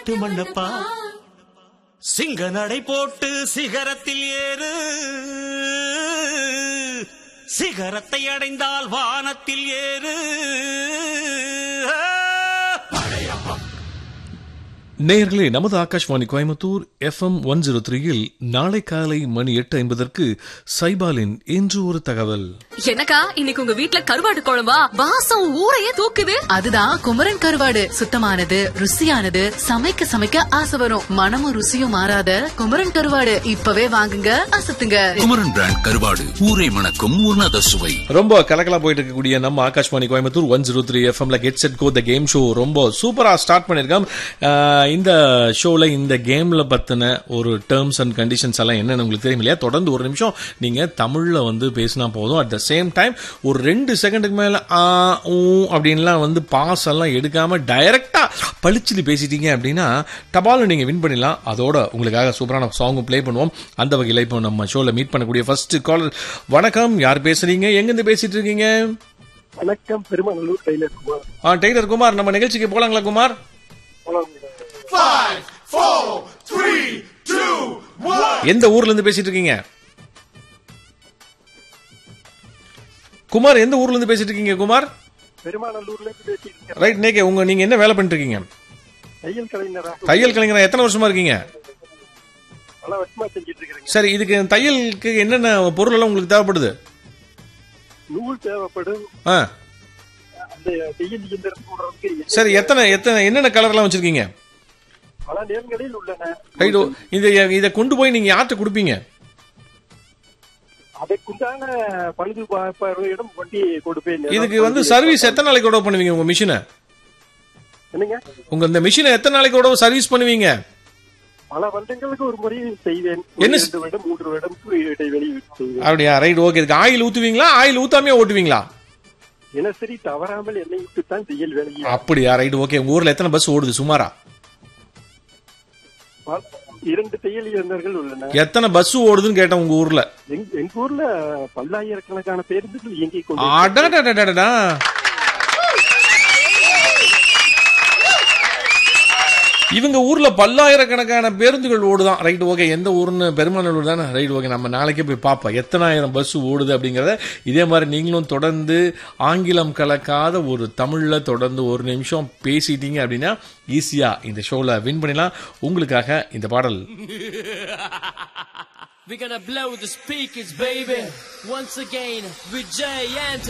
நாட்டு மண்ணப்பா சிங்க நடை போட்டு சிகரத்தில் ஏறு சிகரத்தை அடைந்தால் வானத்தில் ஏறு நேயர்களே நமது Akashvani Coimbatore FM one zero த்ரீயில் நாளை காலை மணி எட்டு ஐம்பதற்கு சைபாலின் இன்று ஒரு தகவல் எனக்கா இன்னைக்கு உங்க வீட்ல கருவாடு குழம்பா வாசம் ஊரையே தூக்குது அதுதான் குமரன் கருவாடு சுத்தமானது ருசியானது சமைக்க சமைக்க ஆசை வரும் மனமும் ருசியும் மாறாத குமரன் கருவாடு இப்பவே வாங்குங்க அசத்துங்க குமரன் பிராண்ட் கருவாடு ஊரை மணக்கும் உன்னத சுவை ரொம்ப கலக்கலா போயிட்டு இருக்கக்கூடிய நம்ம Akashvani Coimbatore one zero three எஃப்எம்ல get set go the game show ரொம்ப சூப்பரா ஸ்டார்ட் பண்ணிருக்கோம் ஆஹ் இந்த ஷோல இந்த கேம்ல பத்தின ஒரு டேர்ம்ஸ் அண்ட் கண்டிஷன்ஸ் எல்லாம் என்னன்னு உங்களுக்கு தெரியும் இல்லையா தொடர்ந்து ஒரு நிமிஷம் நீங்க தமிழ்ல வந்து பேசினா போதும் அட் த சேம் டைம் ஒரு ரெண்டு செகண்டுக்கு மேல ஆ ஊ அப்படின்லாம் வந்து பாஸ் எல்லாம் எடுக்காம டைரக்டா பளிச்சுட்டு பேசிட்டீங்க அப்படின்னா டபால் நீங்க வின் பண்ணிடலாம் அதோட உங்களுக்காக சூப்பரான சாங்கும் ப்ளே பண்ணுவோம் அந்த வகையில் இப்போ நம்ம ஷோல மீட் பண்ணக்கூடிய ஃபர்ஸ்ட் காலர் வணக்கம் யார் பேசுறீங்க எங்கிருந்து பேசிட்டு இருக்கீங்க வணக்கம் பெருமநல்லூர் டெய்லர் குமார் ஆ டெய்லர் குமார் நம்ம நிகழ்ச்சிக்கு போலாங்களா குமார் எந்த ஊர்ல இருந்து பேசிட்டு இருக்கீங்க குமார் எந்த ஊர்ல இருந்து பேசிட்டு இருக்கீங்க குமார் பெருமாநல்லூர்ல இருந்து பேசிட்டு இருக்கேன் ரைட் நேக்கே உங்க நீங்க என்ன வேலை பண்ணிட்டு இருக்கீங்க தையல் கலைஞரா தையல் கலைஞரா எத்தனை வருஷமா இருக்கீங்க பல வருஷமா செஞ்சுட்டு இருக்கிறேங்க சரி இதுக்கு தையலுக்கு என்னென்ன பொருள் எல்லாம் உங்களுக்கு தேவைப்படுது நூல் தேவைப்படும் ஆ அந்த தையல் இயந்திரம் போடுறதுக்கு சரி எத்தனை எத்தனை என்னென்ன கலர்லாம் வச்சிருக்கீங்க பல நேரங்களில் உள்ளன ரைட் இதை இதை கொண்டு போய் நீங்க யார்கிட்ட கொடுப்பீங்க அதற்குண்டான பழுது பார்வையிடம் வண்டி கொடுப்பேன் இதுக்கு வந்து சர்வீஸ் எத்தனை நாளைக்கு உடவு பண்ணுவீங்க உங்க மிஷினை என்னங்க உங்க இந்த மிஷினை எத்தனை நாளைக்கு உடவு சர்வீஸ் பண்ணுவீங்க பல வருடங்களுக்கு ஒரு முறை செய்வேன் என்ன ஒரு ரெண்டு வருடம் மூன்று வருடம் இடைவெளி செய்வேன் அப்படியா ரைட் ஓகே இதுக்கு ஆயில் ஊத்துவீங்களா ஆயில் ஊத்தாமே ஓட்டுவீங்களா தினசரி தவறாமல் எண்ணெய் விட்டுத்தான் தையல் வேலையை அப்படியா ரைட் ஓகே உங்க ஊர்ல எத்தனை பஸ் ஓடுது சுமாரா பல- இரண்டு தையல் இயந்திரங்கள் உள்ளன எத்தனை பஸ் ஓடுதுன்னு கேட்டேன் உங்க ஊர்ல எங்க எங்க ஊர்ல பல்லாயிரக்கணக்கான பேருந்துகள் இயங்கிக் கொண்டு அடடடடடடா. இவங்க ஊர்ல பல்லாயிரக்கணக்கான பேருந்துகள் ஓடுதான் ரைட் ஓகே எந்த ஊர்னு பெருமாநல்லூர் தானே ரைட் ஓகே நம்ம நாளைக்கே போய் பார்ப்போம் எத்தனாயிரம் பஸ் ஓடுது அப்படிங்கறத இதே மாதிரி நீங்களும் தொடர்ந்து ஆங்கிலம் கலக்காத ஒரு தமிழ்ல தொடர்ந்து ஒரு நிமிஷம் பேசிட்டீங்க அப்படின்னா ஈஸியா இந்த ஷோல வின் பண்ணிடலாம் உங்களுக்காக இந்த பாடல் We're gonna blow the speakers, baby. Once again, with Jay and